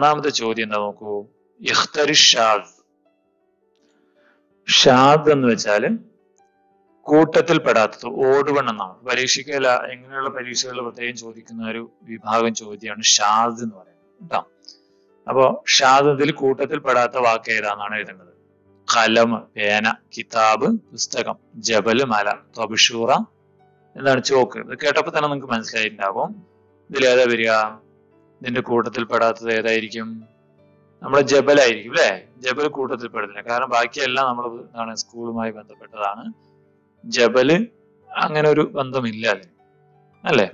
ഒന്നാമത്തെ ചോദ്യം എന്താ നോക്കൂ ഇഖ്തരി ഷാദ് ഷാദ് എന്ന് വെച്ചാല് കൂട്ടത്തിൽ പെടാത്തത് ഓടുവൺ എന്നാണ് പരീക്ഷയ്ക്ക് അല്ല എങ്ങനെയുള്ള പരീക്ഷകളിൽ പ്രത്യേകം ചോദിക്കുന്ന ഒരു വിഭാഗം ചോദ്യമാണ് ഷാദ് എന്ന് പറയുന്നത് കേട്ടോ അപ്പോ ഷാദ് ഇതിൽ കൂട്ടത്തിൽ പെടാത്ത വാക്ക് ഏതാണെന്നാണ് എഴുതേണ്ടത് കലം പേന കിതാബ് പുസ്തകം ജബല് മല തൊബിഷൂറ എന്താണ് ചോക്ക് ഇത് കേട്ടപ്പോ തന്നെ നിങ്ങൾക്ക് മനസ്സിലായിട്ടുണ്ടാവും ഇതിൽ ഏതാ വരിക ഇതിന്റെ കൂട്ടത്തിൽ പെടാത്തത് ഏതായിരിക്കും നമ്മുടെ ജബലായിരിക്കും അല്ലെ ജബൽ കൂട്ടത്തിൽ പെടുന്നില്ല കാരണം ബാക്കിയെല്ലാം നമ്മൾ എന്താണ് സ്കൂളുമായി ബന്ധപ്പെട്ടതാണ് ജബല് അങ്ങനെ ഒരു ബന്ധമില്ല അതിന് അല്ലേ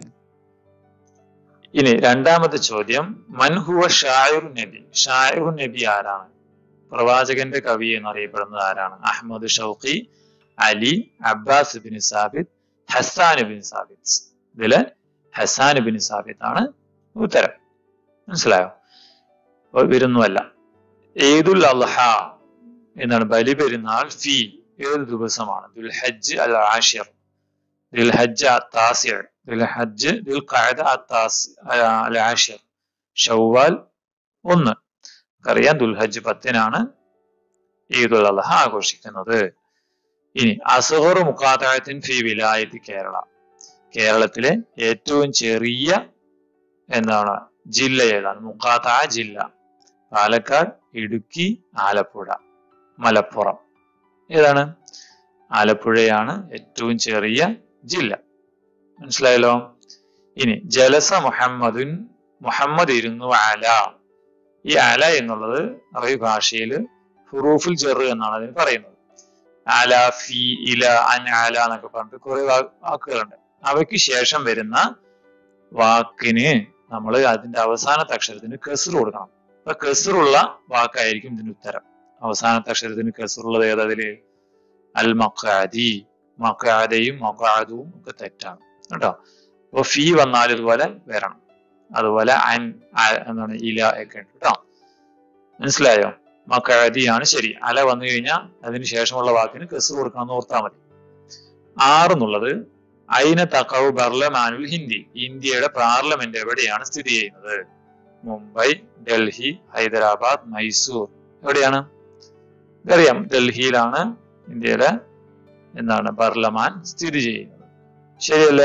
ഇനി രണ്ടാമത്തെ ചോദ്യം മൻഹുവ ഷായുർ നബി ഷായുർ നബി ആരാണ് പ്രവാചകന്റെ കവി എന്നറിയപ്പെടുന്നത് ആരാണ് Ahmed Shawqi Ali Abbas bin Sabith Hassan bin Sabith ഇതില് ഹസാൻ ബിൻ സാബിത്ത് ആണ് ഉത്തരം മനസ്സിലായോ അപ്പോൾ വരുന്നുമല്ല ഈദുൽ അൽഹ എന്നാണ് ബലി പെരുന്നാൾ ഫി ഏത് ദിവസമാണ് ദുൽ ഹജ്ജ് അൽ ആഷിർ ദുൽ ഹജ്ജ് അത്താസിർ ദുൽ ഹജ്ജ് ദുൽ ഖഅദ അത്താസ് അൽ ആഷിർ ഷവ്വാൽ ഒന്ന് നമുക്കറിയാം ദുൽഹജ്ജ് പത്തിനാണ് ഈദുൽ അൽഹ ആഘോഷിക്കുന്നത് ഇനി അസുഹർ മുഖാതായത്തിൻ ഫി വിലായത്ത് കേരള കേരളത്തിലെ ഏറ്റവും ചെറിയ എന്താണ് ജില്ല ഏതാണ് മുഖാത്ത ജില്ല പാലക്കാട് ഇടുക്കി ആലപ്പുഴ മലപ്പുറം ഏതാണ് ആലപ്പുഴയാണ് ഏറ്റവും ചെറിയ ജില്ല മനസ്സിലായല്ലോ ഇനി ജലസ മുഹമ്മദുൻ മുഹമ്മദ് ഇരുന്നു അല ഈ അല എന്നുള്ളത് അറബി ഭാഷയിൽ ഹുറൂഫുൽ ജെറ് എന്നാണ് അതിന് പറയുന്നത് അല ഫി ഇല അൻ അല എന്നൊക്കെ പറഞ്ഞിട്ട് കുറെ വാക്കുകളുണ്ട് അവയ്ക്ക് ശേഷം വരുന്ന വാക്കിന് നമ്മൾ അതിന്റെ അവസാനത്തെ അക്ഷരത്തിന് കെസർ കൊടുക്കണം അപ്പൊ കെസറുള്ള വാക്കായിരിക്കും ഇതിന്റെ ഉത്തരം അവസാനത്തെ അക്ഷരത്തിന് കെസറുള്ളത് ഏതതില് അൽ മക്കാദി മക്കാദയും മക്കാദും ഒക്കെ തെറ്റാണ് കേട്ടോ അപ്പൊ ഫീ വന്നാൽ ഇതുപോലെ വരണം അതുപോലെ അൻ എന്താണ് ഇല ഒക്കെ ഉണ്ട് കേട്ടോ മനസ്സിലായോ മക്കാദിയാണ് ശരി അല വന്നു കഴിഞ്ഞാൽ അതിന് ശേഷമുള്ള വാക്കിന് കെസർ കൊടുക്കണം എന്ന് ഓർത്താൽ മതി ആറെന്നുള്ളത് അയിന തക്കവ് ബർലമാനുൽ ഹിന്ദി ഇന്ത്യയുടെ പാർലമെന്റ് എവിടെയാണ് സ്ഥിതി ചെയ്യുന്നത് മുംബൈ ഡൽഹി ഹൈദരാബാദ് മൈസൂർ എവിടെയാണ് ഇതറിയാം ഡൽഹിയിലാണ് ഇന്ത്യയിലെ എന്താണ് പാർലമാൻ സ്ഥിതി ചെയ്യുന്നത് ശരിയല്ലേ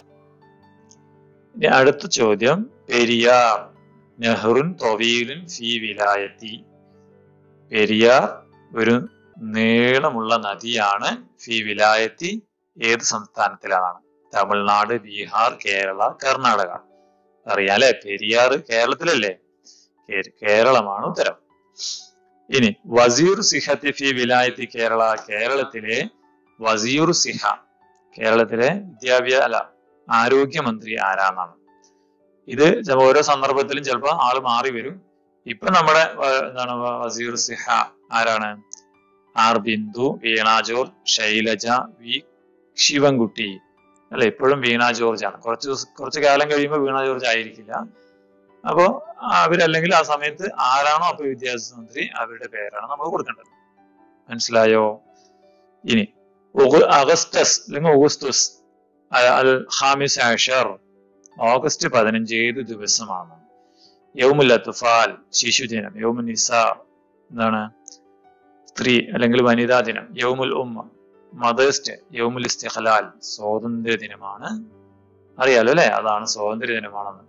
ഇനി അടുത്ത ചോദ്യം പെരിയാർ നെഹ്റുൻ തൊവീലുൻ ഫി വിലായത്തി പെരിയാർ ഒരു നീളമുള്ള നദിയാണ് ഫി വിലായത്തി ഏത് സംസ്ഥാനത്തിലാണ് തമിഴ്നാട് ബീഹാർ കേരള കർണാടക അറിയാലേ പെരിയാർ കേരളത്തിലല്ലേ കേരളമാണ് ഉത്തരം ഇനി വസീർ സിഹത്തി ഫി വിലായത്തി കേരള കേരളത്തിലെ വസീർ സിഹ കേരളത്തിലെ വിദ്യാഭ്യാസ അല്ല ആരോഗ്യമന്ത്രി ആരാന്നാണ് ഇത് ഓരോ സന്ദർഭത്തിലും ചിലപ്പോൾ ആള് മാറി വരും ഇപ്പൊ നമ്മുടെ എന്താണ് വസീർ സിഹ ആരാണ് ആർ ബിന്ദു വീണ ജോർജ് ശൈലജ വി ശിവൻകുട്ടി അല്ലെ ഇപ്പോഴും വീണ ജോർജ് ആണ് കുറച്ച് കുറച്ച് കാലം കഴിയുമ്പോൾ വീണ ജോർജ് ആയിരിക്കില്ല അപ്പോ അവരല്ലെങ്കിൽ ആ സമയത്ത് ആരാണോ അപ്പൊ വിദ്യാഭ്യാസ മന്ത്രി അവരുടെ പേരാണ് നമ്മൾ കൊടുക്കേണ്ടത് മനസ്സിലായോ ഇനി അഗസ്റ്റസ് അല്ലെങ്കിൽ ഓഗസ്തുസ് അൽ ഹാമിസ് ആഷർ ഓഗസ്റ്റ് പതിനഞ്ച് ഏത് ദിവസമാണ് യൗമുൽ അത്തുഫാൽ ശിശുദിനം യൗമുൽ നിസ എന്താണ് സ്ത്രീ അല്ലെങ്കിൽ വനിതാ ദിനം യൗമുൽ ഉമ്മ മദേഴ്സ് ഡേ യൗമുൽ ഇസ്തിഖലാൽ സ്വാതന്ത്ര്യ ദിനമാണ് അറിയാലോ അല്ലെ അതാണ് സ്വാതന്ത്ര്യ ദിനമാണെന്ന്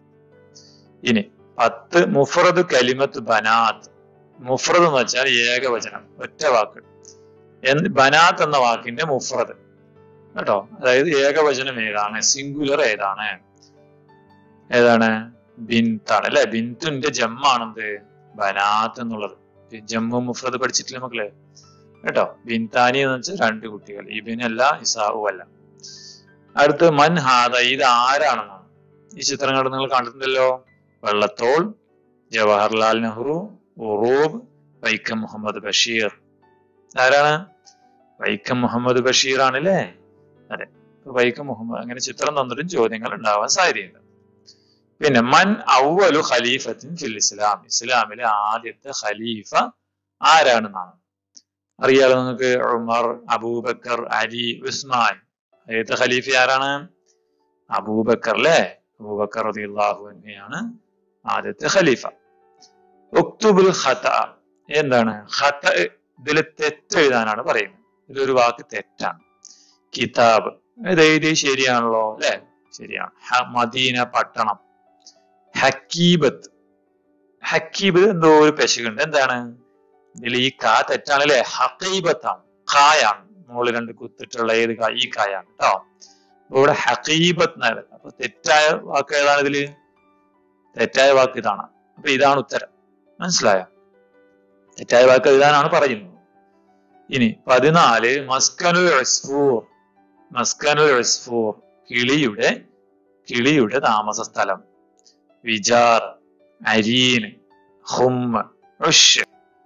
ഇനി പത്ത് മുഫറദ് കലിമത്ത് ബനാത്ത് മുഫറദ് എന്ന് വെച്ചാൽ ഏകവചനം ഒറ്റ വാക്ക് എന്ന് ബനാത്ത് എന്ന വാക്കിന്റെ മുഫറദ് കേട്ടോ അതായത് ഏകവചനം ഏതാണ് സിംഗുലർ ഏതാണ് ഏതാണ് ബിന്താണ് അല്ലെ ബിന്തുന്റെ ജമ്മാണെന്ത് ബനാത്ത് എന്നുള്ളത് ജമ്മു മുഫ്രദ് പഠിച്ചിട്ടില്ല മക്കളെ കേട്ടോ ബിൻതാനി എന്ന് വെച്ചാൽ രണ്ട് കുട്ടികൾ ഇബിനല്ല ഇസാവു അല്ല അടുത്ത് മൻ ഹാദ ഇത് ആരാണെന്നാണ് ഈ ചിത്രങ്ങൾ നിങ്ങൾ കണ്ടിട്ടുണ്ടല്ലോ വെള്ളത്തോൾ ജവഹർലാൽ നെഹ്റു ഉറൂബ് വൈക്കം മുഹമ്മദ് ബഷീർ ആരാണ് വൈക്കം മുഹമ്മദ് ബഷീർ ആണല്ലേ അതെ വൈക്കം മുഹമ്മദ് അങ്ങനെ ചിത്രം തന്നിട്ടും ചോദ്യങ്ങൾ ഉണ്ടാവാൻ സാധ്യതയുണ്ട് പിന്നെ മൻ ഔവലു ഖലീഫത്തിൻ ഫിൽ ഇസ്ലാം ഇസ്ലാമിലെ ആദ്യത്തെ ഖലീഫ ആരാണെന്നാണ് അറിയാലോ നിങ്ങൾക്ക് ഉമർ അബൂബക്കർ അലി ഉസ്മാൻ ആദ്യത്തെ ഖലീഫ ആരാണ് അബൂബക്കർ അല്ലേ അബൂബക്കർ റളിയല്ലാഹു അൻഹയാണ് ആദ്യത്തെ ഖലീഫ ഉക്തുബുൽ ഖത എന്താണ് ഖത ഇതിൽ തെറ്റ് എഴുതാനാണ് പറയുന്നത് ഇതിലൊരു വാക്ക് തെറ്റാണ് കിതാബ് ഇത് എഴുതി ശരിയാണല്ലോ അല്ലെ ശരിയാണ് ഹ- മദീന പട്ടണം ഹക്കീബത്ത് ഹക്കീബ് എന്തോ ഒരു പെശകുണ്ട് എന്താണ് ഇതിൽ ഈ കാ തെറ്റാണ് അല്ലെ ഹക്കീബത്താണ് കായാണ് മുകളിൽ രണ്ട് കുത്തിട്ടുള്ള ഏത് കാ ഈ കായാണ് കേട്ടോ അപ്പൊ ഇവിടെ ഹക്കീബത്ത് എന്നാണ് അപ്പൊ തെറ്റായ വാക്ക് ഏതാണ് ഇതില് തെറ്റായ വാക്ക് ഇതാണ് അപ്പൊ ഇതാണ് ഉത്തരം മനസ്സിലായോ തെറ്റായ വാക്ക് എഴുതാനാണ് പറയുന്നത് ഇനി പതിനാല് മസ്കനുൽ ഉസ്ഫൂർ മസ്കനുൽ ഉസ്ഫൂർ കിളിയുടെ കിളിയുടെ താമസ സ്ഥലം വിജാർ അരീൻ ഹുമ്മ ഉഷ്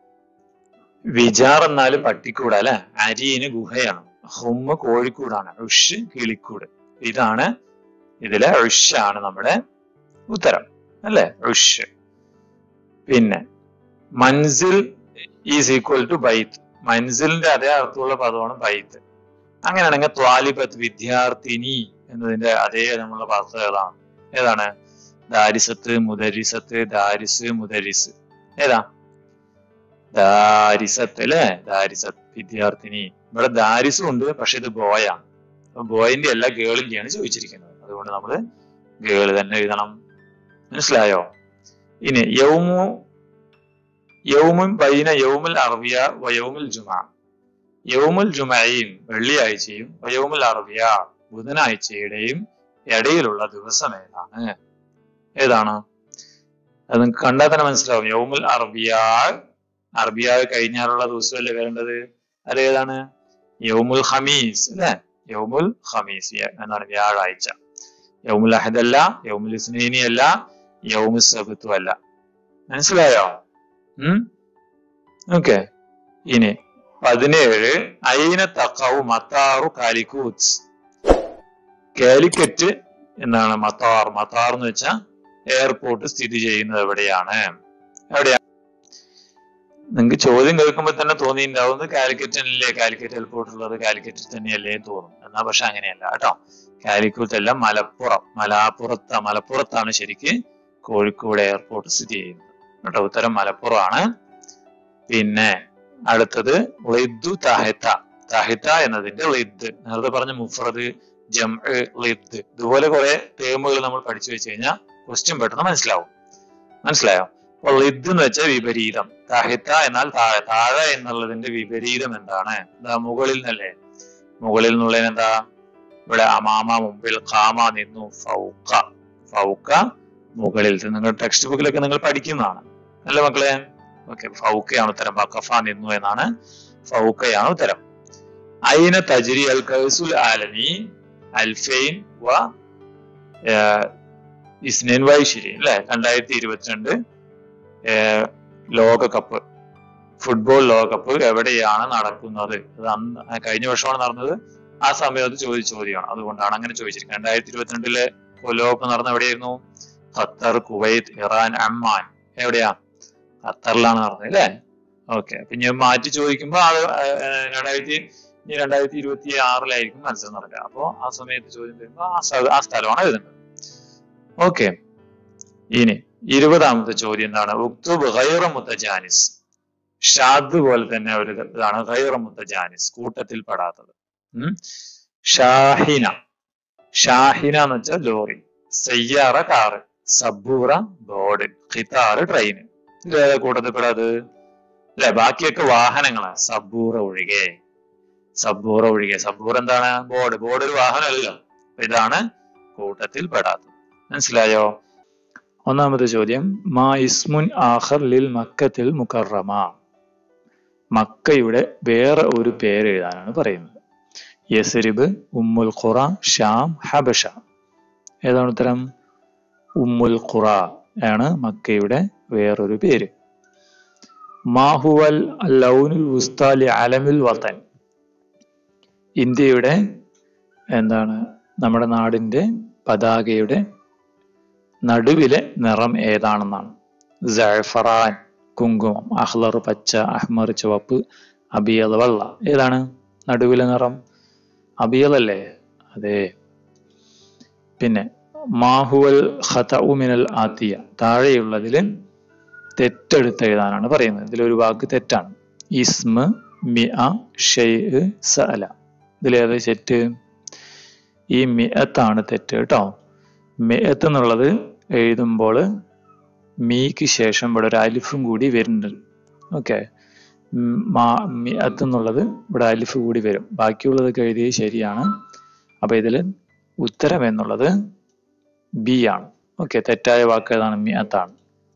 വിജാർ എന്നാലും പട്ടിക്കൂട് അല്ലെ അരീന് ഗുഹയാണ് ഹുമ്മ കോഴിക്കൂടാണ് ഉഷ് കിളിക്കൂട് ഇതാണ് ഇതിലെ ഉഷാണ് നമ്മുടെ ഉത്തരം അല്ലെ ഉഷ് പിന്നെ മൻസിൽ ഈസ് ഈക്വൽ ടു ബൈത്ത് മൻസിലിന്റെ അതേ അർത്ഥമുള്ള പദമാണ് ബൈത്ത് അങ്ങനെയാണെങ്കിൽ ത്വാലിബത്ത് വിദ്യാർത്ഥിനി എന്നതിന്റെ അതേ നമ്മളുള്ള പദം ഏതാണ് ഏതാണ് ദാരിസത്ത് മുദരിസത്ത് ദാരിസ് മുദരിസ് ഏതാ ദാരിസത്ത് അല്ലേ ദാരിസത്ത് വിദ്യാർത്ഥിനി ഇവിടെ ദാരിസും ഉണ്ട് പക്ഷെ ഇത് ബോയാണ് അപ്പൊ ബോയിന്റെ അല്ല ഗേളിന്റെയാണ് ചോദിച്ചിരിക്കുന്നത് അതുകൊണ്ട് നമ്മൾ ഗേള് തന്നെ എഴുതണം മനസ്സിലായോ ഇനി യൗമു യൗമുൻ ബൈന യൗമുൽ അറബിയ വയൗമുൽ ജുമ യൗമുൽ ജുമയും വെള്ളിയാഴ്ചയും വയൗമുൽ അറബിയ ബുധനാഴ്ചയുടെയും ഇടയിലുള്ള ദിവസം ഏതാണ് ഏതാണ് അത് നിങ്ങൾക്ക് കണ്ടാൽ തന്നെ മനസ്സിലാവും യൗമുൽ അറബിയ അറബിയ കഴിഞ്ഞാലുള്ള ദിവസമല്ലേ വരേണ്ടത് അത് ഏതാണ് യൗമുൽ ഹമീസ് അല്ലെ യൗമുൽ ഹമീസ് വ്യ- എന്താണ് വ്യാഴാഴ്ച യൗമുൽ അഹദ് അല്ല യൗമുൽ ഇസ്നീനി അല്ല യൗമുൽ സബത്തു അല്ല മനസ്സിലായോ ഉം ഓക്കെ ഇനി പതിനേഴ് അയിന തക്കാവു മത്താറു കാലിക്കൂത്സ് കാലിക്കറ്റ് എന്നാണ് മത്താർ മത്താർ എന്ന് വെച്ചാൽ എയർപോർട്ട് സ്ഥിതി ചെയ്യുന്നത് എവിടെയാണ് എവിടെയാണ് നിങ്ങൾക്ക് ചോദ്യം കേൾക്കുമ്പോൾ തന്നെ തോന്നിയിട്ടുണ്ടാവുന്നത് കാലിക്കറ്റല്ലേ കാലിക്കറ്റ് എയർപോർട്ട് ഉള്ളത് കാലിക്കറ്റിൽ തന്നെയല്ലേ എന്ന് തോന്നും എന്നാ പക്ഷെ അങ്ങനെയല്ല കേട്ടോ കാലിക്കറ്റ് അല്ല മലപ്പുറം മലാപ്പുറത്ത് മലപ്പുറത്താണ് ശരിക്ക് കോഴിക്കോട് എയർപോർട്ട് സ്ഥിതി ചെയ്യുന്നത് കേട്ടോ ഉത്തരം മലപ്പുറമാണ് പിന്നെ അടുത്തത് ലിദ്ദു താഹിത്ത താഹിത്ത എന്നതിന്റെ ലിദ് നേരത്തെ പറഞ്ഞ മുഫ്രദ് ജം ലിദ് ഇതുപോലെ കുറെ ടേമുകൾ നമ്മൾ പഠിച്ചു വെച്ച് കഴിഞ്ഞാൽ ക്വസ്റ്റ്യൻ പെട്ടെന്ന് മനസ്സിലാവും മനസ്സിലായോ അപ്പൊ ലിദ് എന്ന് വെച്ചാൽ വിപരീതം താഹിത്ത എന്നാൽ താഴെ താഴെ എന്നുള്ളതിന്റെ വിപരീതം എന്താണ് എന്താ മുകളിൽ നിന്നല്ലേ മുകളിൽ എന്നുള്ളതിന് എന്താ ഇവിടെ അമാമ മുമ്പിൽ ഖാമ നിന്നു ഫൗക്ക ഫൗക്ക മുകളിൽ നിങ്ങൾ ടെക്സ്റ്റ് ബുക്കിലൊക്കെ നിങ്ങൾ പഠിക്കുന്നതാണ് അല്ലേ മക്കളെ ഓക്കെ ഫൗക്കയാണ് ഉത്തരം ബക്കഫ നിന്നു എന്നാണ് ഫൗക്കയാണ് ഉത്തരം അയിന തജ്രി അൽ കൗസുൽ ആലമി അൽഫൈൻ വ ഏർ, ഇസ്നൈൻ വൈശിരി അല്ലെ രണ്ടായിരത്തി ഇരുപത്തിരണ്ട് ഏർ, ലോകകപ്പ് ഫുട്ബോൾ ലോകകപ്പ് എവിടെയാണ് നടക്കുന്നത് അത് അന്ന് ആ കഴിഞ്ഞ വർഷമാണ് നടന്നത് ആ സമയത്ത് ചോദിച്ച ചോദ്യമാണ് അതുകൊണ്ടാണ് അങ്ങനെ ചോദിച്ചിരിക്കുന്നത് രണ്ടായിരത്തി ഇരുപത്തിരണ്ടിലെ ലോകകപ്പ് നടന്ന എവിടെയായിരുന്നു ഖത്തർ കുവൈത്ത് ഇറാൻ അമ്മാൻ എവിടെയാ ഖത്തറിലാണ് നടന്നത് അല്ലേ ഓക്കെ അപ്പൊ ഞാൻ മാറ്റി ചോദിക്കുമ്പോൾ അത് രണ്ടായിരത്തി ഇനി രണ്ടായിരത്തി ഇരുപത്തി ആറിലായിരിക്കും മത്സരം നടക്കുക അപ്പോ ആ സമയത്ത് ചോദ്യം വരുമ്പോൾ ആ സ്ഥ- ആ സ്ഥലമാണ് എഴുതേണ്ടത് ഓക്കെ ഇനി ഇരുപതാമത്തെ ചോദ്യം എന്താണ് ഉക്തുബ് ഗൈറ മുത്തജാനിസ് ഷാദ് പോലെ തന്നെ ഒരു ഇതാണ് ഗൈറ മുത്തജാനിസ് കൂട്ടത്തിൽ പെടാത്തത് ഉം. ഷാഹിന ഷാഹിന എന്ന് വെച്ചാൽ ലോറി സയ്യാറ കാറ് സബൂറ ബോർഡ് ഖിത്താറ് ട്രെയിൻ ഇതേതാ കൂട്ടത്തിൽ പെടാത്തത് അല്ലെ ബാക്കിയൊക്കെ വാഹനങ്ങളാണ് സബൂറ ഒഴികെ സബൂറ ഒഴികെ സബൂർ എന്താണ് ബോർഡ് ബോർഡ് ഒരു വാഹനമല്ലല്ലോ അപ്പൊ ഇതാണ് കൂട്ടത്തിൽ പെടാത്തത് മനസ്സിലായോ ഒന്നാമത്തെ ചോദ്യം മാ ഇസ്മുൻ ആഖർ ലിൽ മക്കത്തിൽ മുക്കറമ മക്കയുടെ വേറെ ഒരു പേര് എഴുതാനാണ് പറയുന്നത് യസ്രിബ് ഉമ്മുൽ ഖുറ ഷാം ഹബഷ ഏതാണ് ഉത്തരം ഉമ്മുൽ ഖുറ ആണ് മക്കയുടെ വേറൊരു പേര് മാഹുവൽ ലൗനുൽ ഉസ്താലി അലമിൽ വത്തൻ ഇന്ത്യയുടെ എന്താണ് നമ്മുടെ നാടിന്റെ പതാകയുടെ നടുവിലെ നിറം ഏതാണെന്നാണ് ജഅഫറാൻ കുങ്കുമം അഹ്ലർ പച്ച അഹ്മർ ചുവപ്പ് അബിയൽ വെള്ള ഏതാണ് നടുവിലെ നിറം അബിയലല്ലേ അതെ പിന്നെ മാഹുവൽ ഖതഉ മിനൽ ആത്തിയ താഴെയുള്ളതിൽ തെറ്റെടുത്ത് എഴുതാനാണ് പറയുന്നത് ഇതിലൊരു വാക്ക് തെറ്റാണ് ഇസ്മ മിഅ ഷെയ് സഅല ഇതിലേത് തെറ്റ് ഈ മിഅത്താണ് തെറ്റ് കേട്ടോ മിഅത്ത് എന്നുള്ളത് എഴുതുമ്പോൾ മീക്ക് ശേഷം ഇവിടെ ഒരു അലിഫും കൂടി വരുന്നുണ്ട് ഓക്കെ മിഅത്ത് എന്നുള്ളത് ഇവിടെ അലിഫ് കൂടി വരും ബാക്കിയുള്ളതൊക്കെ എഴുതിയത് ശരിയാണ് അപ്പൊ ഇതിൽ ഉത്തരം എന്നുള്ളത് ബി ആണ് ഓക്കെ തെറ്റായ വാക്ക് ഏതാണ് മിഅത്താണ്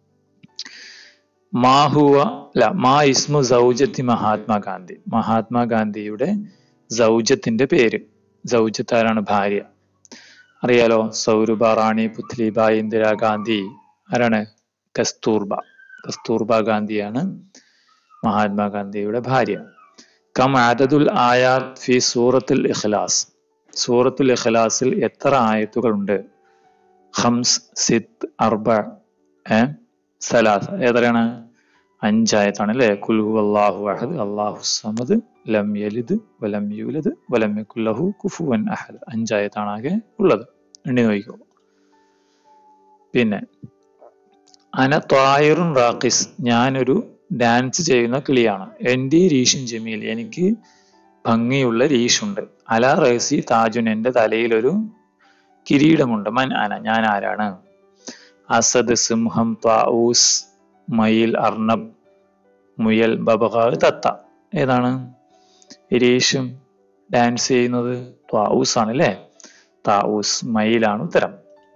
മാഹുവ അല്ല മാ ഇസ്മു സൗജത്തി മഹാത്മാഗാന്ധി മഹാത്മാഗാന്ധിയുടെ സൗജത്തിന്റെ പേര് സൗജത്ത് ആരാണ് ഭാര്യ അറിയാലോ സൗരഭ റാണി പുത്ലിബായി ഇന്ദിരാഗാന്ധി ആരാണ് കസ്തൂർബ കസ്തൂർബ ഗാന്ധിയാണ് മഹാത്മാഗാന്ധിയുടെ ഭാര്യ കം ആദതുൽ ആയാത് ഫി സൂറത്തുൽ ഇഖ്ലാസ് സൂറത്തുൽ ഇഖ്ലാസിൽ എത്ര ആയത്തുകളുണ്ട് ഹംസ് സിത്ത് അർബ ഏ സലാസ് ഏതൊക്കെയാണ് അഞ്ചായത്താണ് അല്ലേ കുൽഹു അള്ളാഹു അഹദ് അള്ളാഹു സമദ് ലം യലിദ് വലം യൂലദ് വലം യകുല്ലഹു കുഫുവൻ അഹദ് അഞ്ചായത്താണ് ആകെ ഉള്ളത് എണ്ണി നോക്കിക്കോ പിന്നെ അന ത്വായിറുൻ റാഖിസ് ഞാനൊരു ഡാൻസ് ചെയ്യുന്ന കിളിയാണ് എൻ്റെ രീഷൻ ജമീൽ എനിക്ക് ഭംഗിയുള്ള രീഷുണ്ട് അല റേസി താജുൻ എൻ്റെ തലയിലൊരു കിരീടമുണ്ട് മൻ അന ഞാൻ ആരാണ് അസദ് സിംഹം ത്വാഊസ് മയിൽ അർണബ് മുയൽ ബബഹ തത്ത ഏതാണ് രേഷും ഡാൻസ് ചെയ്യുന്നത് ത്വാഊസ് ആണ് അല്ലേ താഊസ് മയിലാണ് ഉത്തരം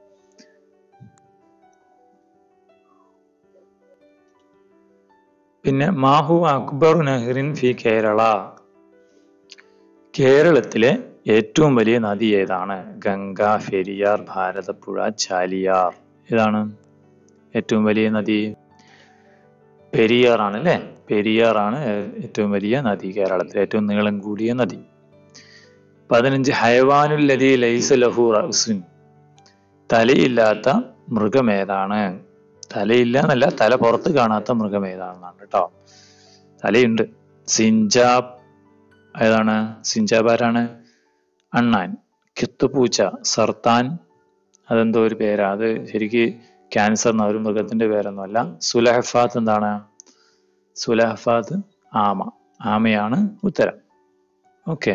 പിന്നെ മാഹു അക്ബർ നെഹ്റിൻ ഫി കേരള കേരളത്തിലെ ഏറ്റവും വലിയ നദി ഏതാണ് ഗംഗ പെരിയാർ ഭാരതപ്പുഴ ചാലിയാർ ഏതാണ് ഏറ്റവും വലിയ നദി പെരിയാർ ആണ് അല്ലേ പെരിയാർ ആണ് ഏറ്റവും വലിയ നദി കേരളത്തിലെ ഏറ്റവും നീളം കൂടിയ നദി പതിനഞ്ച് ഹയവാനുൽ ലതി ലൈസ ലഹു റസുൻ തലയില്ലാത്ത മൃഗം ഏതാണ് തലയില്ല എന്നല്ല തല പുറത്ത് കാണാത്ത മൃഗം ഏതാണെന്നാണ് കേട്ടോ തലയുണ്ട് സിഞ്ചാബ് ഏതാണ് സിഞ്ചാബ് ആരാണ് അണ്ണാൻ കിത്തുപൂച്ച സർത്താൻ അതെന്തോ ഒരു പേരാ അത് ശരിക്ക് ക്യാൻസർ എന്ന ഒരു മൃഗത്തിന്റെ പേരൊന്നുമല്ല സുലഹഫാത്ത് എന്താണ് സുലഹഫാത്ത് ആമ ആമയാണ് ഉത്തരം ഓക്കെ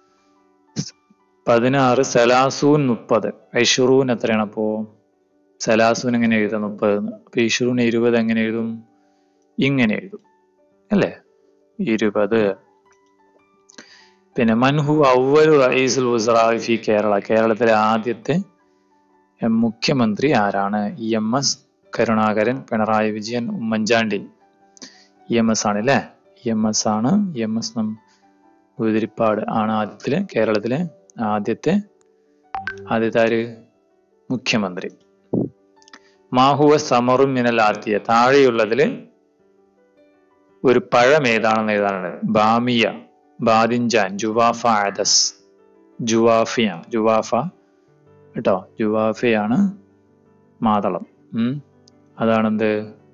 പതിനാറ് സലാസൂൻ മുപ്പത് ഐഷുറൂൻ എത്രയാണ് അപ്പോ സലാസൂൻ എങ്ങനെ എഴുതാം മുപ്പത് അപ്പൊ ഇഷുറൂൻ ഇരുപത് എങ്ങനെ എഴുതും ഇങ്ങനെ എഴുതും അല്ലേ ഇരുപത് പിന്നെ മൻഹു അവലു റയീസുൽ വസ്റായി ഫി കേരള കേരളത്തിലെ ആദ്യത്തെ മുഖ്യമന്ത്രി ആരാണ് ഇ എം എസ് കരുണാകരൻ പിണറായി വിജയൻ ഉമ്മൻചാണ്ടി ഇ എം എസ് ആണ് അല്ലേ ഇ എം എസ് ആണ് ഇ എം എസ് ഉതിരിപ്പാട് ആണ് ആദ്യത്തിലെ കേരളത്തിലെ ആദ്യത്തെ ആദ്യത്തെ ആര് മുഖ്യമന്ത്രി മാഹുവ സമറും മിനൽ ആത്തിയ താഴെയുള്ളതില് ഒരു പഴം ഏതാണെന്ന് എഴുതാനുണ്ട് ബാമിയ ബാദിൻജാൻ ജുവാഫ ആദസ് ജുവാഫിയ ജുവാഫ കേട്ടോ ജുവാഫയാണ് മാതളം ഉം അതാണെന്ത്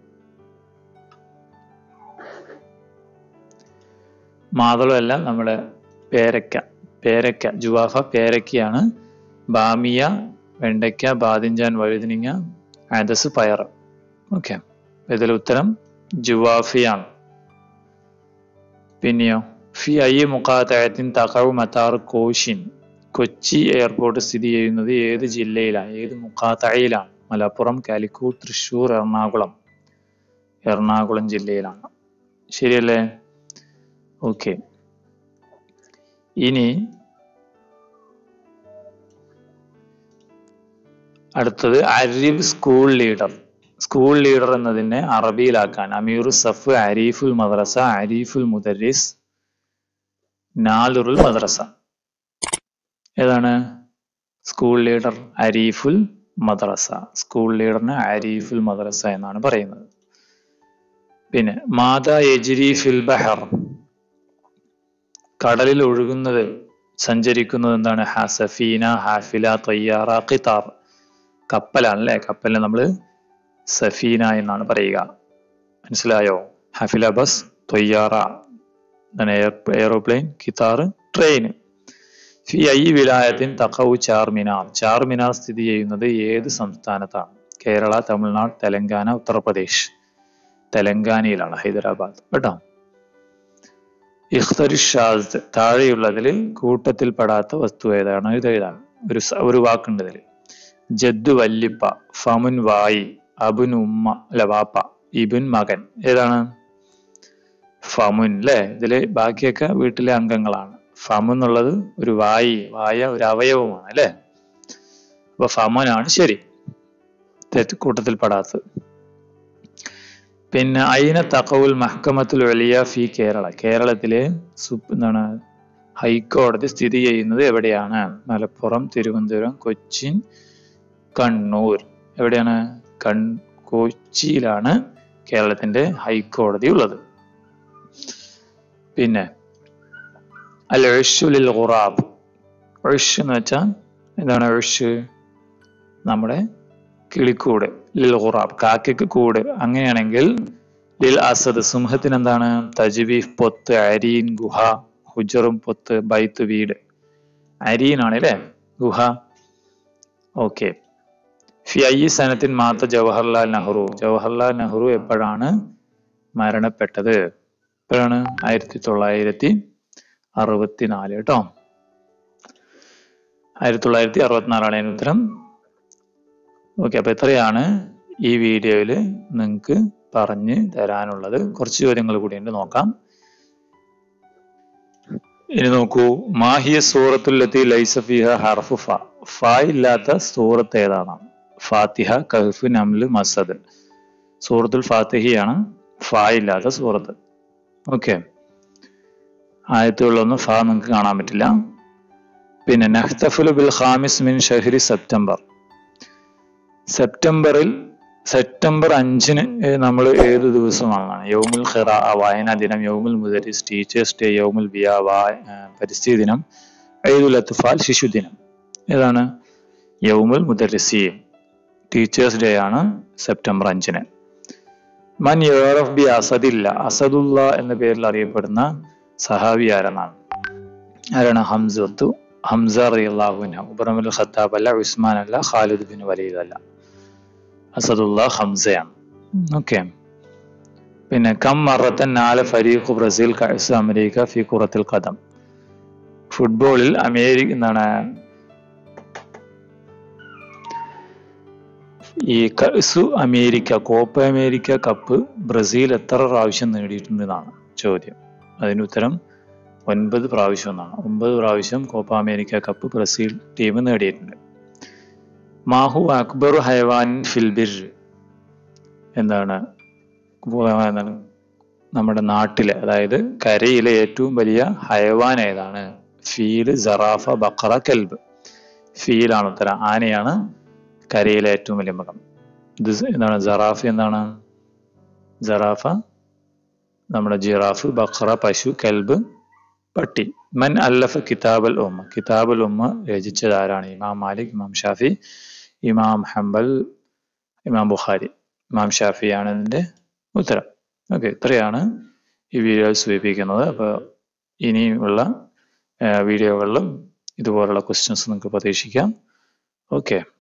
മാതളമല്ല നമ്മുടെ പേരക്ക പേരക്ക ജുവാഫ പേരക്കയാണ് ബാമിയ വെണ്ടയ്ക്ക ബാദിഞ്ചാൻ വഴുതിനിങ്ങ ആദസ് പയർ ഓക്കെ ഇതിൽ ഉത്തരം ജുവാഫിയാണ് പിന്നെയോ ഫി ഐ മുഖാത്തയത്തിൻ തകവ് മത്താർ കോഷിൻ കൊച്ചി എയർപോർട്ട് സ്ഥിതി ചെയ്യുന്നത് ഏത് ജില്ലയിലാണ് ഏത് മുഖാത്തഴയിലാണ് മലപ്പുറം കാലിക്കൂർ തൃശ്ശൂർ എറണാകുളം എറണാകുളം ജില്ലയിലാണ് ശരിയല്ലേ ഓക്കെ ഇനി അടുത്തത് അരിബ് സ്കൂൾ ലീഡർ സ്കൂൾ ലീഡർ എന്നതിനെ അറബിയിലാക്കാൻ അമീറു സഫ് അരീഫുൽ മദ്രസ അരീഫുൽ മുദരിസ് നാലുറുൽ മദ്രസ ഏതാണ് സ്കൂൾ ലീഡർ അരീഫുൽ മദ്രസ സ്കൂൾ ലീഡറിന് അരീഫുൽ മദ്രസ എന്നാണ് പറയുന്നത് പിന്നെ മാതാ യജ്രി ഫിൽ ബഹർ കടലിൽ ഒഴുകുന്നത് സഞ്ചരിക്കുന്നത് എന്താണ് ഹസഫീന ഹാഫില തയ്യാറ ഖിതാർ കപ്പലാണ് അല്ലെ കപ്പലിനെ നമ്മൾ സഫീന എന്നാണ് പറയുക മനസ്സിലായോ ഹഫില ബസ് തൊയ്യാറ എയറോപ്ലെയിൻ കിതാർ ട്രെയിൻ ഫി ഐ വിലായത്തിൻ തക്കവു ചാർമിനാർ ചാർമിനാർ സ്ഥിതി ചെയ്യുന്നത് ഏത് സംസ്ഥാനത്താണ് കേരള തമിഴ്നാട് തെലങ്കാന ഉത്തർപ്രദേശ് തെലങ്കാനയിലാണ് ഹൈദരാബാദ് കേട്ടോ ഇഖ്തരി ഷാസ് താഴെയുള്ളതിൽ കൂട്ടത്തിൽപ്പെടാത്ത വസ്തു ഏതാണ് ഇത് ഏതാണ് ഒരു സ- ഒരു വാക്കുണ്ട് ഇതിൽ ജദ്ദു വല്ലിപ്പ ഫമുൻ വായി അബുൻ ഉമ്മ അല്ല വാപ്പ ഇബുൻ മകൻ ഏതാണ് ഫമുൻ അല്ലേ ഇതില് ബാക്കിയൊക്കെ വീട്ടിലെ അംഗങ്ങളാണ് ഫമു എന്നുള്ളത് ഒരു വായി വായ ഒരു അവയവമാണ് അല്ലേ അപ്പൊ ഫമുനാണ് ശരി തെറ്റ് കൂട്ടത്തിൽപ്പെടാത്തത് പിന്നെ അയിന തഖവുൽ മഹ്കമത്തുൽ വലിയ ഫി കേരള കേരളത്തിലെ സുപ് എന്താണ് ഹൈക്കോടതി സ്ഥിതി ചെയ്യുന്നത് എവിടെയാണ് മലപ്പുറം തിരുവനന്തപുരം കൊച്ചിൻ കണ്ണൂർ എവിടെയാണ് കൺ കൊച്ചിയിലാണ് കേരളത്തിന്റെ ഹൈക്കോടതി ഉള്ളത് പിന്നെ അൽ ലിൽ ഖുറാബ് ഒഴിഷ് എന്ന് വെച്ചാൽ എന്താണ് ഒഴിഷ് നമ്മുടെ കിളിക്കൂട് ലിൽ ഖുറാബ് കാക്കയ്ക്ക് കൂട് അങ്ങനെയാണെങ്കിൽ ലിൽ അസദ് സിംഹത്തിന് എന്താണ് തജ്വീഫ് പൊത്ത് അരീൻ ഗുഹ ഹുജറും പൊത്ത് ബൈത്ത് വീട് അരീനാണ് അല്ലേ ഗുഹ ഓക്കെ ഫി ഐ സനത്തിൻ മാത്ത ജവഹർലാൽ നെഹ്റു ജവഹർലാൽ നെഹ്റു എപ്പോഴാണ് മരണപ്പെട്ടത് എപ്പോഴാണ് ആയിരത്തി തൊള്ളായിരത്തി അറുപത്തിനാല് കേട്ടോ ആയിരത്തി തൊള്ളായിരത്തി അറുപത്തിനാലാണ് അതിന് ഉത്തരം ഓക്കെ അപ്പൊ എത്രയാണ് ഈ വീഡിയോയിൽ നിങ്ങൾക്ക് പറഞ്ഞ് തരാനുള്ളത് കുറച്ച് ചോദ്യങ്ങൾ കൂടി ഉണ്ട് നോക്കാം ഇനി നോക്കൂ മാഹിയ സൂറത്തുല്ലത്തി ലൈസഫിഹ ഹർഫു ഫ ഫ ഇല്ലാത്ത സൂറത്ത് ഏതാണ് ഫാത്തിഹ കഹ്ഫ് നംല് മസദ് സൂറത്തുൽ ഫാത്തിഹയാണ് ഫ ഇല്ലാത്ത സൂറത്ത് ഓക്കെ ആയത്തുകളിലൊന്നും ഫ നിങ്ങൾക്ക് കാണാൻ പറ്റില്ല പിന്നെ നഹ്തഫുൽ ബിൽ ഖാമിസ് മിൻ ഷഹ്രി സെപ്റ്റംബർ സെപ്റ്റംബറിൽ സെപ്റ്റംബർ അഞ്ചിന് നമ്മൾ ഏത് ദിവസമാണ് യൗമുൽ ഖിറ വായനാ ദിനം യൗമുൽ മുദരിസ് ടീച്ചേഴ്സ് ഡേ യൗമുൽ ബിയ വാ പരിസ്ഥിതി ദിനം ഈദുൽ അത്ഫാൽ ശിശുദിനം ഏതാണ് യൗമുൽ മുദരിസീൻ ടീച്ചേഴ്സ് ഡേ ആണ് സെപ്റ്റംബർ അഞ്ചിന് മൻ യോറഫ് ബി അസദില്ല അസദുല്ല എന്ന പേരിൽ അറിയപ്പെടുന്ന സഹാബി ആരെന്നാണ് ആരാണ് ഹംസത്തു ഹംസ റളിയല്ലാഹുവിന് ഉബറമുൽ ഖത്താബ് അല്ല ഉസ്മാൻ അല്ല ഖാലിദ് ബിൻ വലീദ് അല്ല അസദുല്ല ഹംസയാണ് ഓക്കെ പിന്നെ കം മറത്തൻ നാല ഫരീഖ് ബ്രസീൽ കഴ്സ് അമേരിക്ക ഫി കുറത്തിൽ കഥം ഫുട്ബോളിൽ അമേരിക്ക എന്താണ് ഈ കഴ്സു America Copa America cup Brazil എത്ര പ്രാവശ്യം നേടിയിട്ടുണ്ടെന്നാണ് ചോദ്യം അതിന് ഉത്തരം ഒൻപത് പ്രാവശ്യം എന്നാണ് ഒമ്പത് പ്രാവശ്യം Copa America cup Brazil team നേടിയിട്ടുണ്ട് മാഹു അക്ബർ ഹൈവാൻ ഫിൽബിർ എന്താണ് എന്താണ് നമ്മുടെ നാട്ടിലെ അതായത് കരയിലെ ഏറ്റവും വലിയ ഹൈവാൻ ഏതാണ് ഫീല് ജറാഫ ബക്കറ കെൽബ് ഫീലാണ് ഉത്തരം ആനയാണ് കരയിലെ ഏറ്റവും വലിയ മൃഗം ഇത് എന്താണ് ജറാഫ എന്താണ് ജറാഫ നമ്മുടെ ജിറാഫ് ബഖറ പശു കെൽബ് പട്ടി മൻ അല്ലഫ കിതാബൽ ഉമ്മ കിതാബുൽ ഉമ്മ രചിച്ചത് ആരാണ് ഇമാം മാലിക് ഇമാം ഷാഫി ഇമാം ഹംബൽ ഇമാം ബുഖാരി ഇമാം ഷാഫി ആണ് ഇതിന്റെ ഉത്തരം ഓക്കെ ഇത്രയാണ് ഈ വീഡിയോ സൂചിപ്പിക്കുന്നത് അപ്പോൾ ഇനിയുള്ള വീഡിയോകളിലും ഇതുപോലുള്ള ക്വസ്റ്റ്യൻസ് നിങ്ങൾക്ക് പ്രതീക്ഷിക്കാം ഓക്കെ